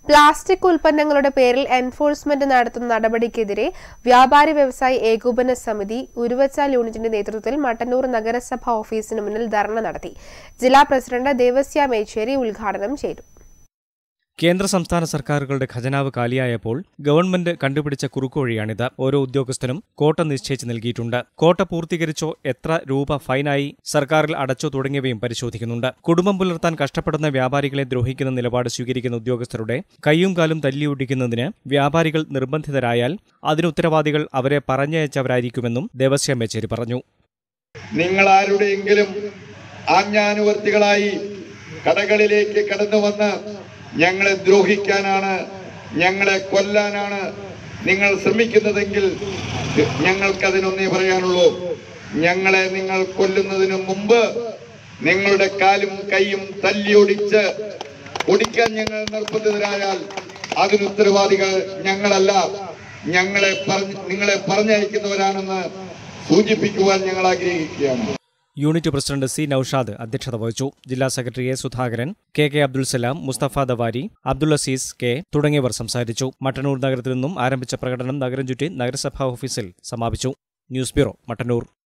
plastic ഉൽപ്പന്നങ്ങളുടെ പേരിൽ enforcement നടത്തുന്ന നടപടിക്കെതിരെ വ്യാപാരി വ്യവസായി ഏകോപന സമിതി ഉരുവച്ചാൽ യൂണിറ്റിന്റെ നേതൃത്വത്തിൽ മട്ടന്നൂർ നഗരസഭ ഓഫീസിന് മുന്നിൽ ധർണ നടത്തി ജില്ലാ പ്രസിഡന്റ് ദേവസ്യ മേച്ചേരി ഉദ്ഘാടനം ചെയ്തു കേന്ദ്ര സംസ്ഥാന സർക്കാരുകളുടെ ഖജനാവ് കാലിയായപ്പോൾ ഗവൺമെന്റ് കണ്ടുപിടിച്ച കുറുക്കുവഴിയാണിത് ഓരോ ഉദ്യോഗസ്ഥനും കോട്ട നിശ്ചയിച്ച് നൽകിയിട്ടുണ്ട് കോട്ട പൂർത്തീകരിച്ചോ എത്ര രൂപ ഫൈനായി സർക്കാരിൽ അടച്ചോ തുടങ്ങിയവയും പരിശോധിക്കുന്നുണ്ട് കുടുംബം പുലർത്താൻ കഷ്ടപ്പെടുന്ന വ്യാപാരികളെ ദ്രോഹിക്കുന്ന നിലപാട് സ്വീകരിക്കുന്ന ഉദ്യോഗസ്ഥരുടെ കൈയും കാലും തല്ലിയൊടിക്കുന്നതിന് വ്യാപാരികൾ നിർബന്ധിതരായാൽ അതിന് ഉത്തരവാദികൾ അവരെ പറഞ്ഞയച്ചവരായിരിക്കുമെന്നും ദേവസ്യം മേച്ചേരി പറഞ്ഞു നിങ്ങൾ ആരുടെയെങ്കിലും ആജ്ഞാനുവർത്തികളായി കടകളിലേക്ക് കടന്നു വന്ന് ഞങ്ങളെ ദ്രോഹിക്കാനാണ് ഞങ്ങളെ കൊല്ലാനാണ് നിങ്ങൾ ശ്രമിക്കുന്നതെങ്കിൽ ഞങ്ങൾക്കതിനൊന്നേ പറയാനുള്ളൂ ഞങ്ങളെ നിങ്ങൾ കൊല്ലുന്നതിന് മുമ്പ് നിങ്ങളുടെ കാലും കൈയും തല്ലിയൊടിച്ച് ഒടിക്കാൻ ഞങ്ങൾ നിർബന്ധിതരായാൽ അതിന് ഉത്തരവാദികൾ ഞങ്ങളല്ല ഞങ്ങളെ പറഞ്ഞ് നിങ്ങളെ പറഞ്ഞയക്കുന്നവരാണെന്ന് സൂചിപ്പിക്കുവാൻ ഞങ്ങൾ ആഗ്രഹിക്കുകയാണ് യൂണിറ്റ് പ്രസിഡന്റ് സി നൌഷാദ് അധ്യക്ഷത വഹിച്ചു ജില്ലാ secretary A Sudhakaran K K Abdul Salam Mustafa ദവാരി അബ്ദുൾ അസീസ് കെ തുടങ്ങിയവർ സംസാരിച്ചു മട്ടന്നൂർ നഗരത്തിൽ നിന്നും ആരംഭിച്ച പ്രകടനം നഗരം ചുറ്റി നഗരസഭാ ഓഫീസിൽ സമാപിച്ചു ന്യൂസ് ബ്യൂറോ മട്ടന്നൂർ